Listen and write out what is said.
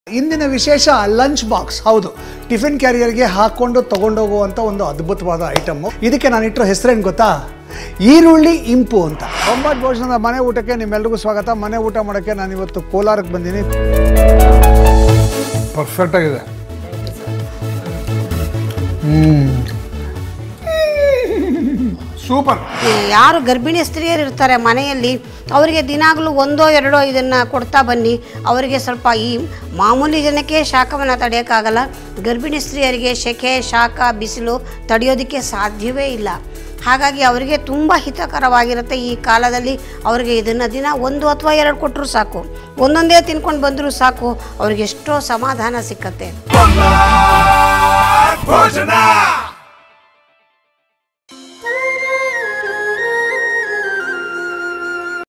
ಇಂದಿನ ವಿಶೇಷ lunch box ಹೌದು ಟಿಫಿನ್ ಕ್ಯಾರಿಯರ್ಗೆ ಹಾಕೊಂಡು ತಗೊಂಡೋಗುವಂಥ ಒಂದು ಅದ್ಭುತವಾದ ಐಟಮ್ಮು ಇದಕ್ಕೆ ನಾನು ಇಟ್ಟಿರೋ ಹೆಸರೇನು ಗೊತ್ತಾ ಈರುಳ್ಳಿ ಇಂಪು ಅಂತ ಒಂಬತ್ತು ಭೋಜನದ ಮನೆ ಊಟಕ್ಕೆ ನಿಮ್ಮೆಲ್ರಿಗೂ ಸ್ವಾಗತ ಮನೆ ಊಟ ಮಾಡೋಕ್ಕೆ ನಾನು ಇವತ್ತು ಕೋಲಾರಕ್ಕೆ ಬಂದೀನಿ ಪರ್ಫೆಕ್ಟ್ ಆಗಿದೆ ಸೂಪರ್ ಯಾರು ಗರ್ಭಿಣಿ ಸ್ತ್ರೀಯರು ಇರ್ತಾರೆ ಮನೆಯಲ್ಲಿ ಅವರಿಗೆ ದಿನಾಗಲೂ ಒಂದೋ ಎರಡೋ ಇದನ್ನು ಕೊಡ್ತಾ ಬನ್ನಿ ಅವರಿಗೆ ಸ್ವಲ್ಪ ಈ ಮಾಮೂಲಿ ಜನಕ್ಕೆ ಶಾಖವನ್ನು ತಡೆಯೋಕ್ಕಾಗಲ್ಲ ಗರ್ಭಿಣಿ ಸ್ತ್ರೀಯರಿಗೆ ಸೆಕೆ ಶಾಖ ಬಿಸಿಲು ತಡೆಯೋದಕ್ಕೆ ಸಾಧ್ಯವೇ ಇಲ್ಲ ಹಾಗಾಗಿ ಅವರಿಗೆ ತುಂಬ ಹಿತಕರವಾಗಿರುತ್ತೆ ಈ ಕಾಲದಲ್ಲಿ ಅವರಿಗೆ ಇದನ್ನು ದಿನ ಒಂದು ಅಥವಾ ಎರಡು ಕೊಟ್ಟರು ಸಾಕು ಒಂದೊಂದೇ ತಿನ್ಕೊಂಡು ಬಂದರೂ ಸಾಕು ಅವ್ರಿಗೆ ಎಷ್ಟೋ ಸಮಾಧಾನ ಸಿಕ್ಕತ್ತೆ ಭೋಜನ